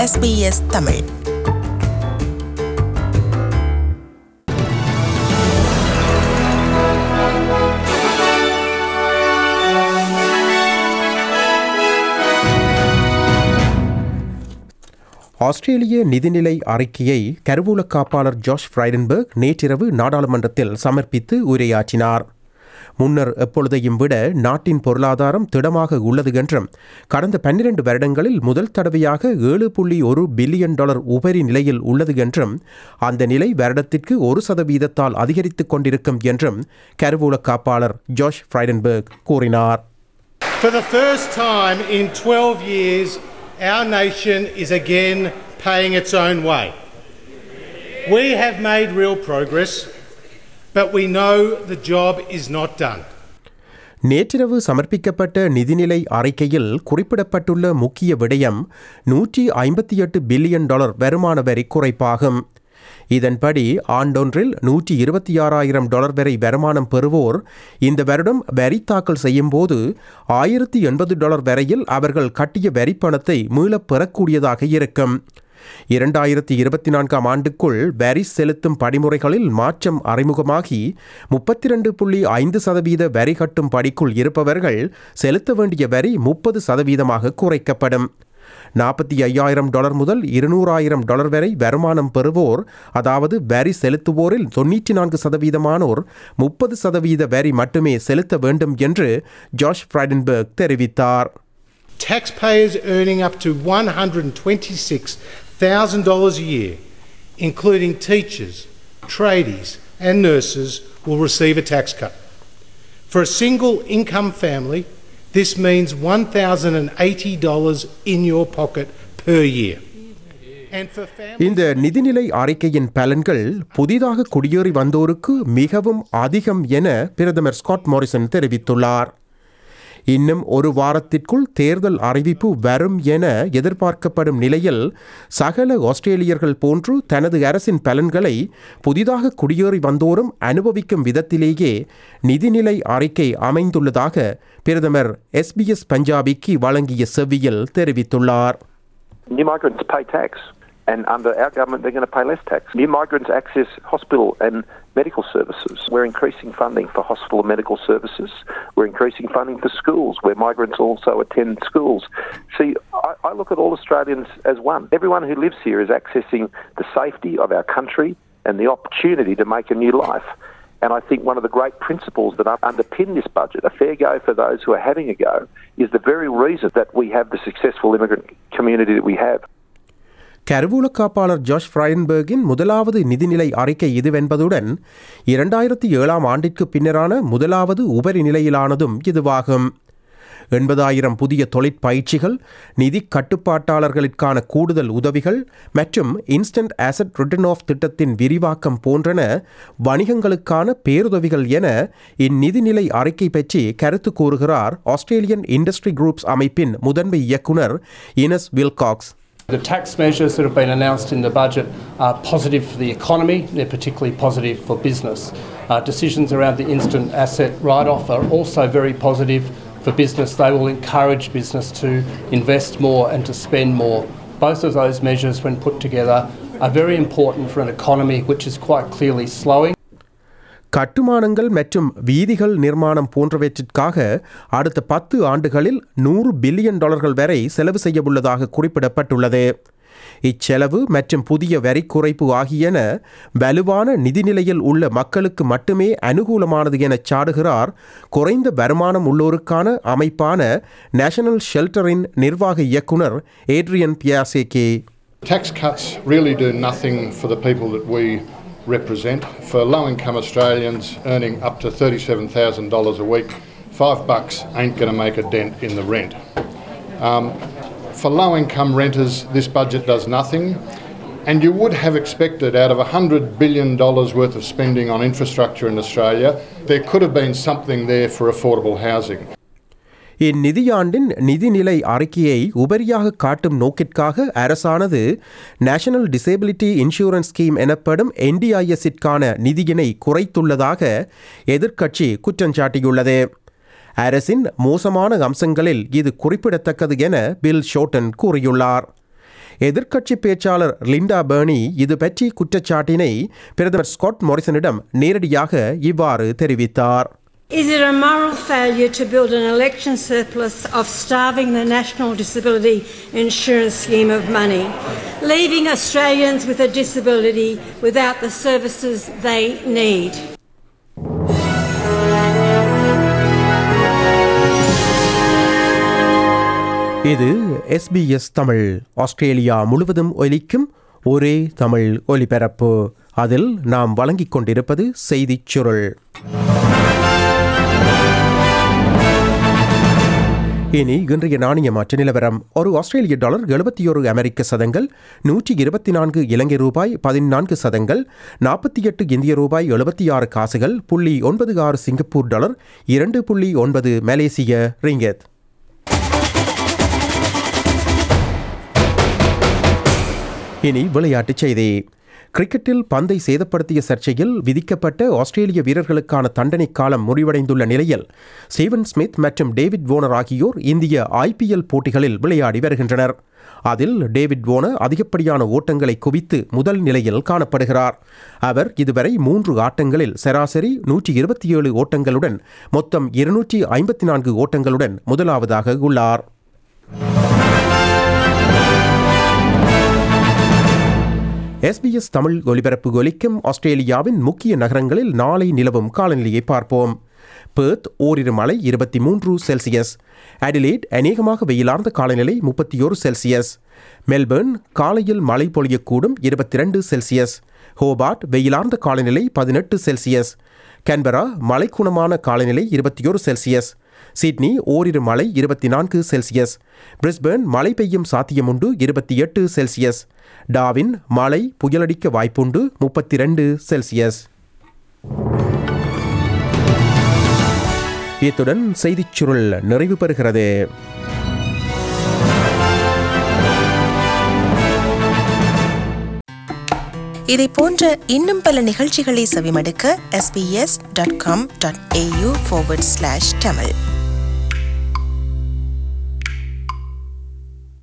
SBS Tamil ஆஸ்திரேலிய நிதிநிலை அறிக்கையை கருவூல காப்பாளர் ஜாஷ் ஃப்ரைடன்பர்க் நேற்றிரவு நாடாளுமன்றத்தில் சமர்ப்பித்து உரையாற்றினார் முன்னர் எப்பொழுதையும் விட நாட்டின் பொருளாதாரம் திடமாக உள்ளது என்றும் கடந்த பன்னிரண்டு வருடங்களில் முதல் தடவையாக ஏழு புள்ளி ஒரு பில்லியன் டாலர் உபரி நிலையில் உள்ளது என்றும் அந்த நிலை வருடத்திற்கு ஒரு சதவீதத்தால் அதிகரித்துக் கொண்டிருக்கும் என்றும் கருவூல காப்பாளர் ஜாஷ் ஃப்ரைடன்பர்க் கூறினார் For the first time in 12 years, our nation is again paying its own way. We have made real progress, but we know the job is not done. நேற்றிரவு சமர்ப்பிக்கப்பட்ட நிதிநிலை அறிக்கையில் குறிப்பிடப்பட்டுள்ள முக்கிய விடயம் நூற்றி ஐம்பத்தி எட்டு பில்லியன் டாலர் வருமான வரி குறைப்பாகும் இதன்படி ஆண்டொன்றில் நூற்றி இருபத்தி ஆறாயிரம் டாலர் வரை வருமானம் பெறுவோர் இந்த வருடம் வரி தாக்கல் செய்யும் போது ஆயிரத்தி எண்பது டாலர் வரையில் அவர்கள் கட்டிய வரி பணத்தை மீளப் பெறக்கூடியதாக இருக்கும் இரண்டாயிரத்தி இருபத்தி நான்காம் ஆண்டுக்குள் வரி செலுத்தும் படிமுறைகளில் மாற்றம் அறிமுகமாகி முப்பத்தி ரெண்டு புள்ளி ஐந்து சதவீத வரி கட்டும் படிக்குள் இருப்பவர்கள் செலுத்த வேண்டிய வரி முப்பது சதவீதமாக குறைக்கப்படும் நாற்பத்தி ஐயாயிரம் டாலர் முதல் இருநூறாயிரம் டாலர் வரை வருமானம் பெறுவோர் அதாவது வரி செலுத்துவோரில் தொன்னூற்றி நான்கு சதவீதமானோர் முப்பது சதவீத வரி மட்டுமே செலுத்த வேண்டும் என்று ஜாஷ் ஃப்ரைடன்பர்க் தெரிவித்தார் Taxpayers earning up to $126,000 a year, including teachers, tradies, and nurses, will receive a tax cut. For a single income family, this means $1,080 in your pocket per year. And for families. இந்த நிதிநிலை அறிக்கையின் பலன்கள் புதிதாக குடியேறி வந்தோருக்கு மிகவும் அதிகம் என பிரதமர் ஸ்காட் மோரிசன் தெரிவித்துள்ளார் இன்னும் ஒரு வாரத்திற்குள் தேர்தல் அறிவிப்பு வரும் என எதிர்பார்க்கப்படும் நிலையில் சகல ஆஸ்திரேலியர்கள் போன்று தனது அரசின் பலன்களை புதிதாக குடியேறி வந்தோரும் அனுபவிக்கும் விதத்திலேயே நிதிநிலை அறிக்கை அமைந்துள்ளதாக பிரதமர் எஸ்பிஎஸ் பஞ்சாபிக்கு வழங்கிய செவ்வியில் தெரிவித்துள்ளார் New migrants pay tax, and under our government, they're going to pay less tax. New migrants access hospital and medical services. We're increasing funding for hospital and medical services. We're increasing funding for schools, where migrants also attend schools. See, I, I look at all Australians as one. Everyone who lives here is accessing the safety of our country and the opportunity to make a new life. And I think one of the great principles that underpin this budget, a fair go for those who are having a go, is the very reason that we have the successful immigrant community that we have. கருவூல காப்பாளர் Josh ஃப்ரைன்பர்கின் முதலாவது நிதிநிலை அறிக்கை இதுவென்பதுடன் இரண்டாயிரத்தி ஏழாம் ஆண்டிற்கு பின்னரான முதலாவது உபரி நிலையிலானதும் இதுவாகும் எண்பதாயிரம் புதிய தொழிற்பயிற்சிகள் நிதி கட்டுப்பாட்டாளர்களுக்கான கூடுதல் உதவிகள் மற்றும் இன்ஸ்டன்ட் அசட் ரிட்டர்ன் ஆஃப் திட்டத்தின் விரிவாக்கம் போன்றன வணிகங்களுக்கான பேருதவிகள் என இந்நிதிநிலை அறிக்கை பற்றி கருத்து கூறுகிறார் ஆஸ்திரேலியன் இண்டஸ்ட்ரி குரூப்ஸ் அமைப்பின் முதன்மை இயக்குனர் Ines Willcox The tax measures that have been announced in the budget are positive for the economy, they're particularly positive for business. Uh, decisions around the instant asset write off are also very positive for business. They will encourage business to invest more and to spend more. Both of those measures, when put together, are very important for an economy which is quite clearly slowing. கட்டுமானங்கள் மற்றும் வீதிகள் நிர்மாணம் போன்றவற்றிற்காக அடுத்த பத்து ஆண்டுகளில் நூறு billion டாலர்கள் வரை செலவு செய்யவுள்ளதாக குறிப்பிடப்பட்டுள்ளது இச்செலவு மற்றும் புதிய வரி குறைப்பு ஆகியன வலுவான நிதிநிலையில் உள்ள மக்களுக்கு மட்டுமே அனுகூலமானது என சாடுகிறார் குறைந்த வருமானம் உள்ளோருக்கான அமைப்பான நேஷனல் ஷெல்டரின் நிர்வாக இயக்குனர் Adrian Piasecki Tax cuts really do nothing for the people that we represent. For low income Australians earning up to $37,000 a week, five bucks ain't going to make a dent in the rent. Um, for low income renters, this budget does nothing. And you would have expected out of $100 billion worth of spending on infrastructure in Australia, there could have been something there for affordable housing. இந்நிதியாண்டின் நிதிநிலை அறிக்கையை உபரியாக காட்டும் நோக்கிற்காக அரசானது national disability insurance scheme எனப்படும் என்டிஐஎஸ்ஸிற்கான நிதியினை குறைத்துள்ளதாக எதிர்க்கட்சி குற்றஞ்சாட்டியுள்ளது அரசின் மோசமான அம்சங்களில் இது குறிப்பிடத்தக்கது என பில் ஷோட்டன் கூறியுள்ளார் எதிர்க்கட்சி பேச்சாளர் லிண்டா பெர்னி இது பற்றி குற்றச்சாட்டினை பிரதமர் ஸ்காட் மோரிசனிடம் நேரடியாக இவ்வாறு தெரிவித்தார் Is it a moral failure to build an election surplus of starving the National Disability Insurance Scheme of money, leaving Australians with a disability without the services they need? இது SBS Tamil Australia முழுவதும் ஒலிக்கும் ஒரே தமிழ் ஒலிபரப்பு அதில் நாம் வழங்கிக் கொண்டிருப்பது செய்திச் சுருள் இனி இன்றைய நாணய மாற்று நிலவரம் ஒரு ஆஸ்திரேலிய டாலர் எழுபத்தி ஒரு அமெரிக்க சதங்கள் நூற்றி இருபத்தி நான்கு இலங்கை ரூபாய் பதினான்கு சதங்கள் நாற்பத்தி எட்டு இந்திய ரூபாய் எழுபத்தி ஆறு காசுகள் புள்ளி ஒன்பது ஆறு சிங்கப்பூர் டாலர் இரண்டு புள்ளி ஒன்பது மலேசிய ரிங்கெத் இனி விளையாட்டுச் செய்தி கிரிக்கெட்டில் பந்தை சேதப்படுத்திய சர்ச்சையில் விதிக்கப்பட்ட ஆஸ்திரேலிய வீரர்களுக்கான தண்டனை காலம் முடிவடைந்துள்ள நிலையில் ஸ்டீவன் ஸ்மித் மற்றும் டேவிட் வோனர் ஆகியோர் இந்திய ஐபிஎல் போட்டிகளில் விளையாடி வருகின்றனர் அதில் டேவிட் வோனர் அதிகப்படியான ஓட்டங்களை குவித்து முதல் நிலையில் காணப்படுகிறார் அவர் இதுவரை மூன்று ஆட்டங்களில் சராசரி நூற்றி இருபத்தி ஏழு ஓட்டங்களுடன் மொத்தம் இருநூற்றி ஐம்பத்தி நான்கு ஓட்டங்களுடன் முதலாவதாக உள்ளார் எஸ்பிஎஸ் தமிழ் ஒலிபரப்பு ஒலிக்கும் ஆஸ்திரேலியாவின் முக்கிய நகரங்களில் நாளை நிலவும் காலநிலையை பார்ப்போம் பெர்த் ஓரிரு மழை இருபத்தி மூன்று செல்சியஸ் அடிலேட் அநேகமாக வெயிலார்ந்த காலநிலை முப்பத்தி ஒரு செல்சியஸ் மெல்பர்ன் காலையில் மழை பொழியக்கூடும் இருபத்தி ரெண்டு செல்சியஸ் ஹோபார்ட் வெயிலார்ந்த காலநிலை பதினெட்டு செல்சியஸ் கேன்பரா மழைக்குணமான காலநிலை இருபத்தி ஒரு செல்சியஸ் சிட்னி ஓரிரு மழை இருபத்தி நான்கு செல்சியஸ் பிரிஸ்பேர்ன் மழை பெய்யும் சாத்தியமுண்டு இருபத்தி எட்டு செல்சியஸ் டாவின் மழை புயலடிக்க வாய்ப்புண்டு முப்பத்தி ரெண்டு செல்சியஸ் இத்துடன் செய்திச் சுருள் நிறைவு பெறுகிறது இதை போன்ற இன்னும் பல நிகழ்ச்சிகளை செவிமடுக்க sbs.com.au forward slash tamil